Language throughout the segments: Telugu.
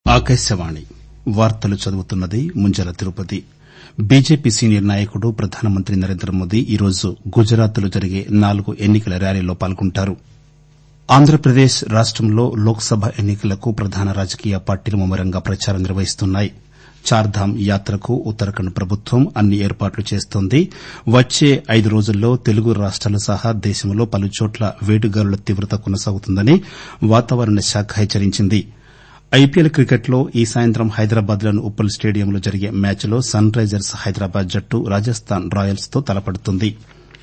ఆకాశవాణి వార్తలు చదువుతున్నది ముంజల తిరుపతి బీజేపీ సీనియర్ నాయకుడు ప్రధానమంత్రి నరేంద్రమోదీ ఈరోజు గుజరాత్ లో జరిగే నాలుగు ఎన్ని కల ర్యాలీల్లో పాల్గొంటారు ఆంధ్రప్రదేశ్ రాష్టంలో లోక్ సభ ఎన్ని కలకు ప్రధాన రాజకీయ పార్టీలు ముమ్మరంగా ప్రచారం నిర్వహిస్తున్నాయి చార్ధామ్ యాత్రకు ఉత్తరాఖండ్ ప్రభుత్వం అన్ని ఏర్పాట్లు చేస్తోంది వచ్చే ఐదు రోజుల్లో తెలుగు రాష్టాలు సహా దేశంలో పలుచోట్ల వేడిగాలుల తీవ్రత కొనసాగుతుందని వాతావరణ శాఖ హెచ్చరించింది ఐపీఎల్ క్రికెట్లో ఈ సాయంత్రం హైదరాబాద్ లోని ఉప్పల్ స్టేడియంలో జరిగే మ్యాచ్లో సన్ రైజర్స్ హైదరాబాద్ జట్టు రాజస్థాన్ రాయల్స్ తో తలపడుతుంది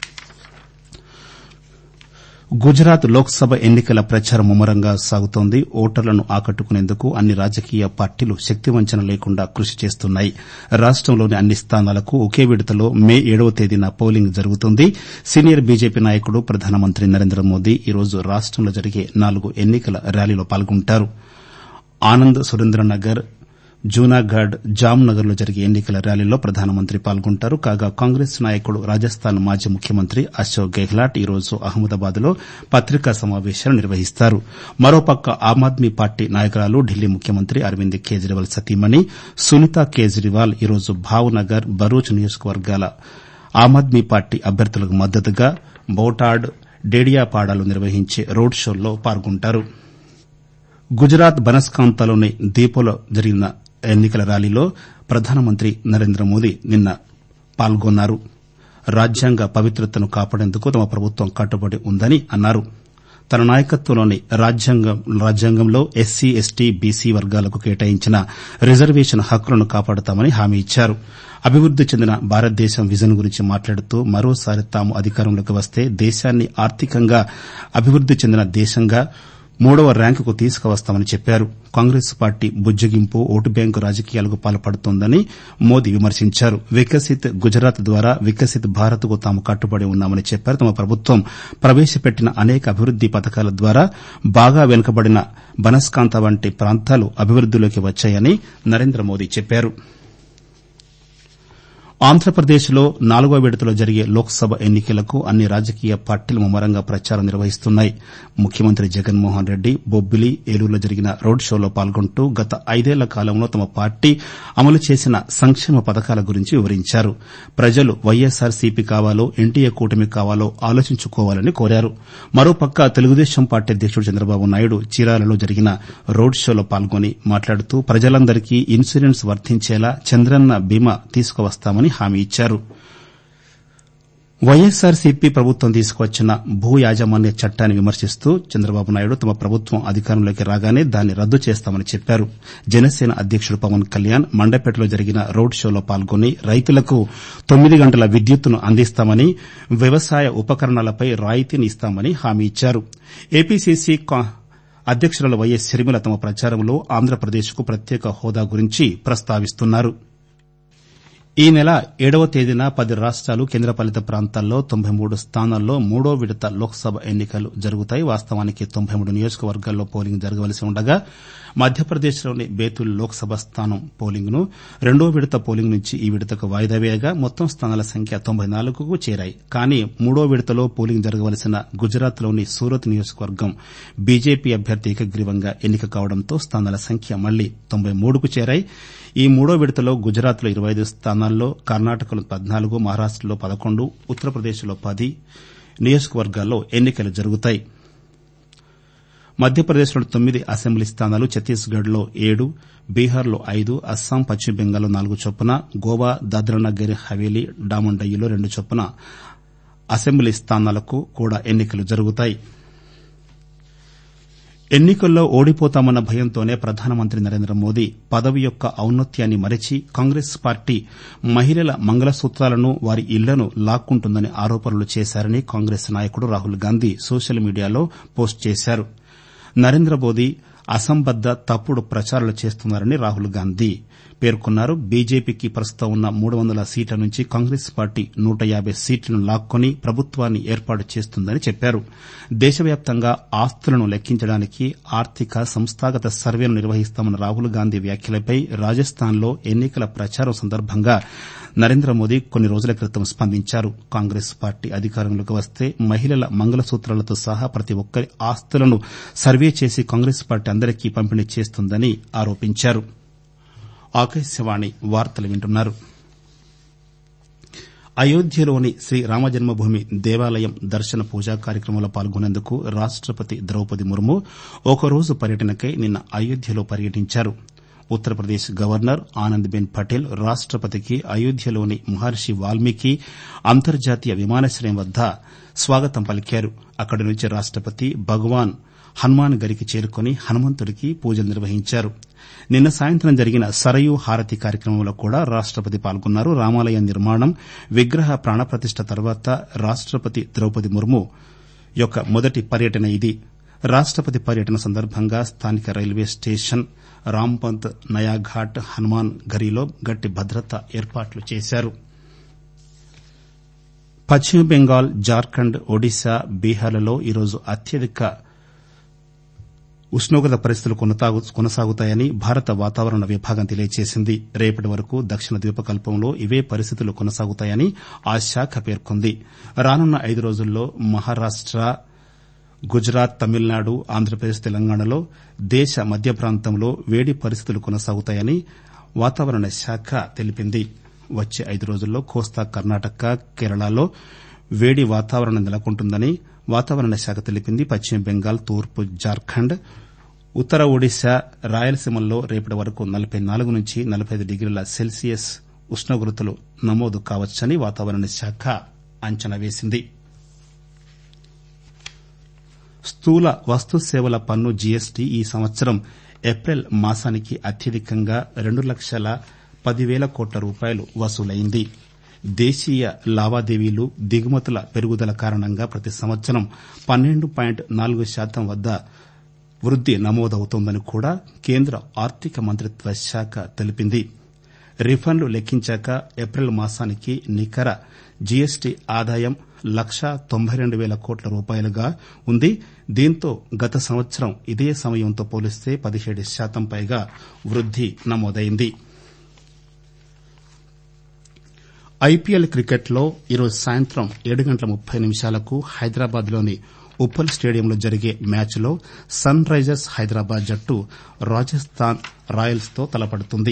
గుజరాత్ లోక్ సభ ఎన్ని కల ప్రచారం ముమ్మరంగా సాగుతోంది ఓటర్లను ఆకట్టుకునేందుకు అన్ని రాజకీయ పార్టీలు శక్తివంచన లేకుండా కృషి చేస్తున్నాయి రాష్టంలోని అన్ని స్థానాలకు ఒకే విడతలో మే ఏడవ తేదీన పోలింగ్ జరుగుతుంది సీనియర్ బీజేపీ నాయకుడు ప్రధానమంత్రి నరేంద్రమోదీ ఈరోజు రాష్టంలో జరిగే నాలుగు ఎన్ని కల ర్యాలీలో పాల్గొంటారు ఆనంద్ సురేంద్రనగర్ జూనాగఢ్ జామ్నగర్ లో జరిగే ఎన్ని కల ర్యాలీలో ప్రధానమంత్రి పాల్గొంటారు కాగా కాంగ్రెస్ నాయకుడు రాజస్థాన్ మాజీ ముఖ్యమంత్రి అశోక్ గెహ్లాట్ ఈరోజు అహ్మదాబాద్ లో పత్రికా సమావేశాలు నిర్వహిస్తారు మరోపక్క ఆమ్ ఆద్మీ పార్టీ నాయకురాలు ఢిల్లీ ముఖ్యమంత్రి అరవింద్ కేజ్రీవాల్ సతీమణి సునీతా కేజ్రీవాల్ ఈరోజు భావ్నగర్ భరూచ్ నియోజకవర్గాల ఆమ్ ఆద్మీ పార్టీ అభ్యర్థులకు మద్దతుగా బౌటాడ్ డేడియాపాడాలో నిర్వహించే రోడ్ షోల్లో పాల్గొంటారు గుజరాత్ బనస్కాంతలోని దీపోలో జరిగిన ఎన్ని కల ర్యాలీలో ప్రధానమంత్రి నరేంద్రమోదీ నిన్న పాల్గొన్నారు రాజ్యాంగ పవిత్రతను కాపాడేందుకు తమ ప్రభుత్వం కట్టుబడి ఉందని అన్నారు తన నాయకత్వంలోని రాజ్యాంగంలో ఎస్సీ ఎస్టీ బీసీ వర్గాలకు కేటాయించిన రిజర్వేషన్ హక్కులను కాపాడతామని హామీ ఇచ్చారు అభివృద్ది చెందిన భారతదేశం విజన్ గురించి మాట్లాడుతూ మరోసారి తాము అధికారంలోకి వస్తే దేశాన్ని ఆర్థికంగా అభివృద్ది చెందిన దేశంగా మూడవ ర్యాంకుకు తీసుకువస్తామని చెప్పారు కాంగ్రెస్ పార్టీ బుజ్జగింపు ఓటు బ్యాంకు రాజకీయాలకు పాల్పడుతోందని మోదీ విమర్శించారు వికసిత్ గుజరాత్ ద్వారా వికసిత్ భారత్ కు తాము కట్టుబడి ఉన్నామని చెప్పారు తమ ప్రభుత్వం ప్రవేశపెట్టిన అనేక అభివృద్ది పథకాల ద్వారా బాగా వెనుకబడిన బనస్కాంత వంటి ప్రాంతాలు అభివృద్దిలోకి వచ్చాయని నరేంద్రమోదీ చెప్పారు ఆంధ్రప్రదేశ్ లో నాలుగో విడతలో జరిగే లోక్ సభ ఎన్ని కలకు అన్ని రాజకీయ పార్టీలు ముమ్మరంగా ప్రచారం నిర్వహిస్తున్నాయి ముఖ్యమంత్రి జగన్మోహన్ రెడ్డి బొబ్బిలి ఏలూరులో జరిగిన రోడ్ షోలో పాల్గొంటూ గత ఐదేళ్ల కాలంలో తమ పార్టీ అమలు చేసిన సంక్షేమ పథకాల గురించి వివరించారు ప్రజలు వైఎస్సార్సీపీ కావాలో ఎన్డీఏ కూటమి కావాలో ఆలోచించుకోవాలని కోరారు మరోపక్క తెలుగుదేశం పార్టీ అధ్యకుడు చంద్రబాబు నాయుడు చీరాలలో జరిగిన రోడ్ షోలో పాల్గొని మాట్లాడుతూ ప్రజలందరికీ ఇన్సూరెన్స్ వర్తించేలా చంద్రన్న బీమా తీసుకువస్తామని హామీ ఇచ్చారు వైఎస్సార్సీపీ ప్రభుత్వం తీసుకువచ్చిన భూ యాజమాన్య చట్టాన్ని విమర్శిస్తూ చంద్రబాబు నాయుడు తమ ప్రభుత్వం అధికారంలోకి రాగానే దాన్ని రద్దు చేస్తామని చెప్పారు జనసేన అధ్యకుడు పవన్ కళ్యాణ్ మండపేటలో జరిగిన రోడ్ షోలో పాల్గొని రైతులకు తొమ్మిది గంటల విద్యుత్తును అందిస్తామని వ్యవసాయ ఉపకరణాలపై రాయితీని ఇస్తామని హామీ ఇచ్చారు ఏపీసీసీ అధ్యకురాలు వైఎస్ షర్మిల తమ ప్రచారంలో ఆంధ్రప్రదేశ్కు ప్రత్యేక హోదా గురించి ప్రస్తావిస్తున్నారు ఈ నెల ఏడవ తేదీన పది రాష్టాలు కేంద్రపాలిత ప్రాంతాల్లో తొంభై మూడు స్థానాల్లో మూడో విడత లోక్ సభ ఎన్ని కలు జరుగుతాయి వాస్తవానికి తొంభై మూడు నియోజకవర్గాల్లో పోలింగ్ జరగవలసి ఉండగా మధ్యప్రదేశ్లోని బేతుల్ లోక్ సభ స్థానం పోలింగ్ ను రెండో విడత పోలింగ్ నుంచి ఈ విడతకు వాయిదా వేయగా మొత్తం స్థానాల సంఖ్య తొంభై నాలుగుకు చేరాయి కానీ మూడో విడతలో పోలింగ్ జరగవలసిన గుజరాత్ లోని సూరత్ నియోజకవర్గం బీజేపీ అభ్యర్థి ఏకగ్రీవంగా ఎన్నిక కావడంతో స్థానాల సంఖ్య మళ్లీ తొంభై మూడుకు చేరాయి ఈ మూడో విడతలో గుజరాత్ లో ఇరవై ఐదు స్థానాల్లో కర్ణాటకలో పద్నాలుగు మహారాష్టలో పదకొండు ఉత్తరప్రదేశ్లో పది నియోజకవర్గాల్లో ఎన్నికలు జరుగుతాయి మధ్యప్రదేశ్లోని తొమ్మిది అసెంబ్లీ స్థానాలు ఛత్తీస్గఢ్ లో ఏడు బీహార్లో ఐదు అస్సాం పశ్చిమ బెంగాల్లో నాలుగు చొప్పున గోవా దాద్రానగర్ హవేలీ డామన్ డయ్యూలో రెండు చొప్పున అసెంబ్లీ స్థానాలకు కూడా ఎన్నికలు జరుగుతాయి ఎన్నికల్లో ఓడిపోతామన్న భయంతోనే ప్రధానమంత్రి నరేంద్రమోదీ పదవి యొక్క ఔన్నత్యాన్ని మరచి కాంగ్రెస్ పార్టీ మహిళల మంగళసూత్రాలను వారి ఇళ్లను లాక్కుంటుందని ఆరోపణలు చేశారని కాంగ్రెస్ నాయకుడు రాహుల్ గాంధీ సోషల్ మీడియాలో పోస్ట్ చేశారు నరేంద్రమోదీ అసంబద్ద తప్పుడు ప్రచారాలు చేస్తున్నారని రాహుల్ గాంధీ పేర్కొన్నారు బీజేపీకి ప్రస్తుతం ఉన్న మూడు వందల సీట్ల నుంచి కాంగ్రెస్ పార్టీ నూట యాబై సీట్లను లాక్కొని ప్రభుత్వాన్ని ఏర్పాటు చేస్తుందని చెప్పారు దేశవ్యాప్తంగా ఆస్తులను లెక్కించడానికి ఆర్థిక సంస్థాగత సర్వేను నిర్వహిస్తామన్న రాహుల్ గాంధీ వ్యాఖ్యలపై రాజస్థాన్లో ఎన్నికల ప్రచారం సందర్భంగా నరేంద్ర మోదీ కొన్ని రోజుల క్రితం స్పందించారు కాంగ్రెస్ పార్టీ అధికారంలోకి వస్తే మహిళల మంగళసూత్రాలతో సహా ప్రతి ఒక్కరి ఆస్తులను సర్వే చేసి కాంగ్రెస్ పార్టీ అందరికీ పంపిణీ చేస్తుందని ఆరోపించారు అయోధ్యలోని శ్రీ రామజన్మభూమి దేవాలయం దర్శన పూజా కార్యక్రమంలో పాల్గొనేందుకు రాష్టపతి ద్రౌపది ముర్ము ఒకరోజు పర్యటనకై నిన్న అయోధ్యలో పర్యటించారు ఉత్తరప్రదేశ్ గవర్నర్ ఆనందీబెన్ పటేల్ రాష్టపతికి అయోధ్యలోని మహర్షి వాల్మీకి అంతర్జాతీయ విమానాశ్రయం వద్ద స్వాగతం పలికారు అక్కడి నుంచి రాష్టపతి భగవాన్ హనుమాన్ గరికి చేరుకుని హనుమంతుడికి పూజలు నిర్వహించారు నిన్న సాయంత్రం జరిగిన సరయూ హారతి కార్యక్రమంలో కూడా రాష్టపతి పాల్గొన్నారు రామాలయ నిర్మాణం విగ్రహ ప్రాణప్రతిష్ట తర్వాత రాష్టపతి ద్రౌపది ముర్ము యొక్క మొదటి పర్యటన ఇది రాష్టపతి పర్యటన సందర్భంగా స్థానిక రైల్వే స్టేషన్ రాంపంత్ నయాఘాట్ హనుమాన్ గరీలో గట్టి భద్రతా ఏర్పాట్లు చేశారు పశ్చిమ బెంగాల్ జార్ఖండ్ ఒడిశా బీహార్లలో ఈరోజు అత్యధిక ఉష్ణోగ్రత పరిస్థితులు కొనసాగుతాయని భారత వాతావరణ విభాగం తెలియజేసింది రేపటి వరకు దక్షిణ ద్వీపకల్పంలో ఇవే పరిస్థితులు కొనసాగుతాయని ఆ శాఖ పేర్కొంది రానున్న ఐదు రోజుల్లో మహారాష్ట గుజరాత్ తమిళనాడు ఆంధ్రప్రదేశ్ తెలంగాణలో దేశ మధ్య ప్రాంతంలో వేడి పరిస్థితులు కొనసాగుతాయని వాతావరణ శాఖ తెలిపింది వచ్చే ఐదు రోజుల్లో కోస్తా కర్ణాటక కేరళలో వేడి వాతావరణం నెలకొంటుందని వాతావరణ శాఖ తెలిపింది పశ్చిమ బెంగాల్ తూర్పు జార్ఖండ్ ఉత్తర ఒడిశా రాయలసీమల్లో రేపటి వరకు నలబై నాలుగు నుంచి నలబై ఐదు డిగ్రీల సెల్సియస్ ఉష్ణోగ్రతలు నమోదు కావచ్చని వాతావరణ శాఖ అంచనా వేసింది స్థూల వస్తుసేవల పన్ను జీఎస్టీ ఈ సంవత్సరం ఏప్రిల్ మాసానికి అత్యధికంగా రెండు లక్షల పదివేల కోట్ల రూపాయలు వసూలైంది దేశీయ లావాదేవీలు దిగుమతుల పెరుగుదల కారణంగా ప్రతి సంవత్సరం పన్నెండు పాయింట్ నాలుగు శాతం వద్ద వృద్ది నమోదవుతోందని కూడా కేంద్ర ఆర్థిక మంత్రిత్వ శాఖ తెలిపింది రిఫండ్లు లెక్కించాక ఏప్రిల్ మాసానికి నికర జీఎస్టీ ఆదాయం లక్షా తొంభై రెండు పేల కోట్ల రూపాయలుగా ఉంది దీంతో గత సంవత్సరం ఇదే సమయంతో పోలిస్తే పదిహేడు శాతం పైగా వృద్ది నమోదైంది ఐపీఎల్ క్రికెట్లో ఈరోజు సాయంత్రం ఏడు గంటల ముప్పై నిమిషాలకు హైదరాబాద్లోని ఉప్పల్ స్టేడియంలో జరిగే మ్యాచ్లో సన్ రైజర్స్ హైదరాబాద్ జట్టు రాజస్థాన్ రాయల్స్తో తలపడుతుంది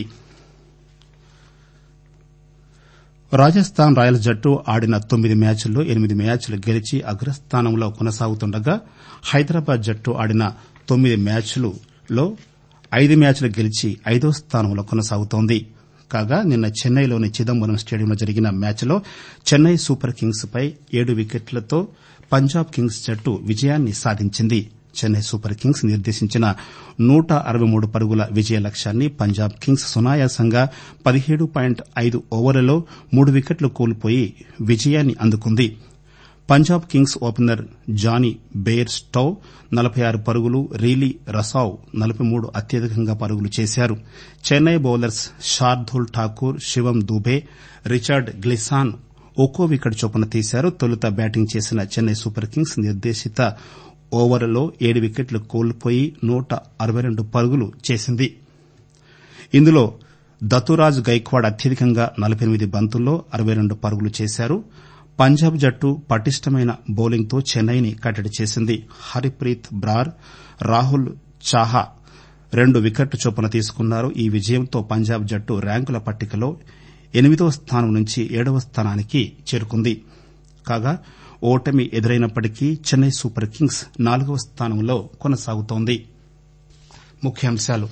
రాజస్థాన్ రాయల్స్ జట్టు ఆడిన తొమ్మిది మ్యాచ్ల్లో ఎనిమిది మ్యాచ్లు గెలిచి అగ్రస్థానంలో కొనసాగుతుండగా హైదరాబాద్ జట్టు ఆడిన తొమ్మిది మ్యాచ్లలో ఐదు మ్యాచ్లు గెలిచి ఐదో స్థానంలో కొనసాగుతోంది కాగా నిన్న చెన్నైలోని చిదంబరం స్టేడియంలో జరిగిన మ్యాచ్లో చెన్నై సూపర్ కింగ్స్ పై ఏడు వికెట్లతో పంజాబ్ కింగ్స్ జట్టు విజయాన్ని సాధించింది చెన్నై సూపర్ కింగ్స్ నిర్దేశించిన నూట అరవై మూడు పరుగుల విజయ లక్ష్యాన్ని పంజాబ్ కింగ్స్ సునాయాసంగా పదిహేడు పాయింట్ ఐదు ఓవర్లలో మూడు వికెట్లు కోల్పోయి విజయాన్ని అందుకుంది Punjab Kings opener Johnny Bairstow నలబై ఆరు పరుగులు రీలీ రసావ్ నలబై మూడు అత్యధికంగా పరుగులు చేశారు Chennai bowlers Shardul Thakur Shivam Dube Richard Gleeson ఒక్కో వికెట్ చొప్పున తీశారు తొలుత బ్యాటింగ్ చేసిన చెన్నై సూపర్ కింగ్స్ నిర్దేశిత ఓవర్లలో ఏడు వికెట్లు కోల్పోయి నూట అరవై రెండు పరుగులు చేసింది ఇందులో దతురాజ్ గైక్వాడ్ అత్యధికంగా నలబై ఎనిమిది బంతుల్లో అరవై రెండు పరుగులు చేశారు పంజాబ్ జట్టు పటిష్టమైన బౌలింగ్తో చెన్నైని కట్టడి చేసింది హరిప్రీత్ బ్రార్ రాహుల్ చాహా రెండు వికెట్లు చొప్పున తీసుకున్నారు ఈ విజయంతో పంజాబ్ జట్టు ర్యాంకుల పట్టికలో ఎనిమిదో స్థానం నుంచి ఏడవ స్థానానికి చేరుకుంది కాగా ఓటమి ఎదురైనప్పటికీ చెన్నై సూపర్ కింగ్స్ నాలుగవ స్థానంలో కొనసాగుతోంది ముఖ్యాంశాలు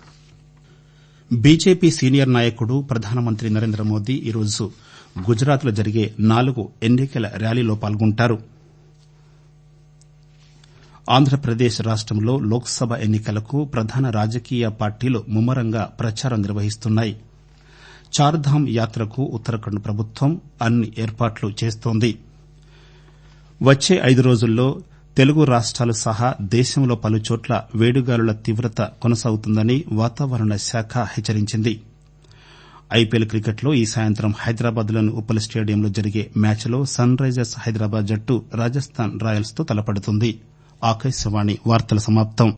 బీజేపీ సీనియర్ నాయకుడు ప్రధానమంత్రి నరేంద్ర మోదీ ఈరోజు గుజరాత్లో జరిగే నాలుగు ఎన్నికల ర్యాలీలో పాల్గొంటారు ఆంధ్రప్రదేశ్ రాష్టంలో లోక్సభ ఎన్నికలకు ప్రధాన రాజకీయ పార్టీలు ముమ్మరంగా ప్రచారం నిర్వహిస్తున్నాయి చార్ధామ్ యాత్రకు ఉత్తరాఖండ్ ప్రభుత్వం అన్ని ఏర్పాట్లు చేస్తోంది వచ్చే ఐదు రోజుల్లో తెలుగు రాష్ట్రాలు సహా దేశంలో పలుచోట్ల వేడిగాలుల తీవ్రత కొనసాగుతుందని వాతావరణ శాఖ హెచ్చరించింది ఐపీఎల్ క్రికెట్లో ఈ సాయంత్రం హైదరాబాద్లోని ఉప్పల్ స్టేడియంలో జరిగే మ్యాచ్లో సన్ రైజర్స్ హైదరాబాద్ జట్టు రాజస్థాన్ రాయల్స్ తో తలపడుతుంది